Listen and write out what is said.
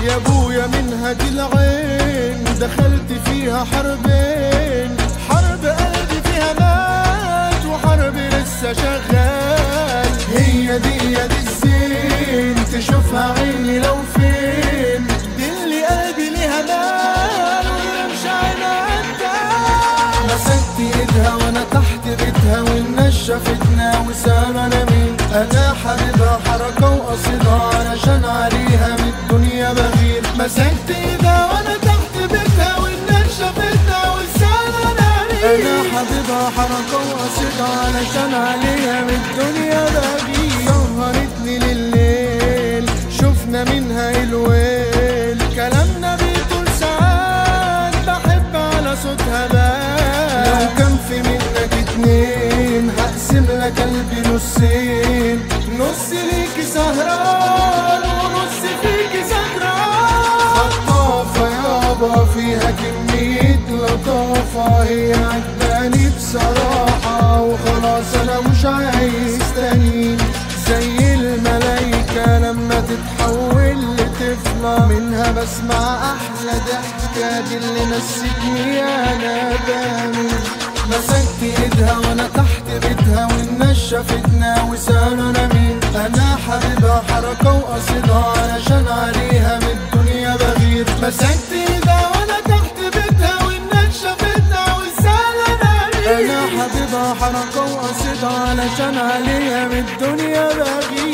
يا ابويا منها دي العين دخلت فيها حربين حرب قلبي فيها مات وحرب لسه شغال هي دي يا دي الزين تشوفها عيني لو فين دي اللي قلبي ليها مال ويمشي عينها مسكت ايدها وانا تحت بيتها والناس شافتنا وسأل انا مين انا حبيبها حركة وقصيدها علشان عليها من الدنيا بغير مسكت ايدها وانا تحت بيتها والناس شافتنا وسأل انا مين انا حبيبها حركة وقصيدها علشان عليها من الدنيا بغير سهرتني لليل شفنا منها الويل كلامنا بيطول ساعات بحب على صوتها بال لو كان في منك اتنين هقسم لك قلبي نصين نص ليكي سهران ونص فيكي سهران خطافة يابا فيها كمية لطافة هي عجباني بصراحة وخلاص أنا مش عايز تاني زي الملايكة لما تتحول لطفلة منها بسمع أحلى ضحكة دي اللي نسيتني أنا بامي مسكت ايدها وانا تحت بيتها والناس شافتنا وسألوا انا مين انا حبيبها حركة وقصيدها علشان عليها من الدنيا بغير مسكت ايدها وانا تحت بيتها والناس شافتنا وسألوا انا مين انا حبيبها حركة وقصيدها علشان عليها من الدنيا بغير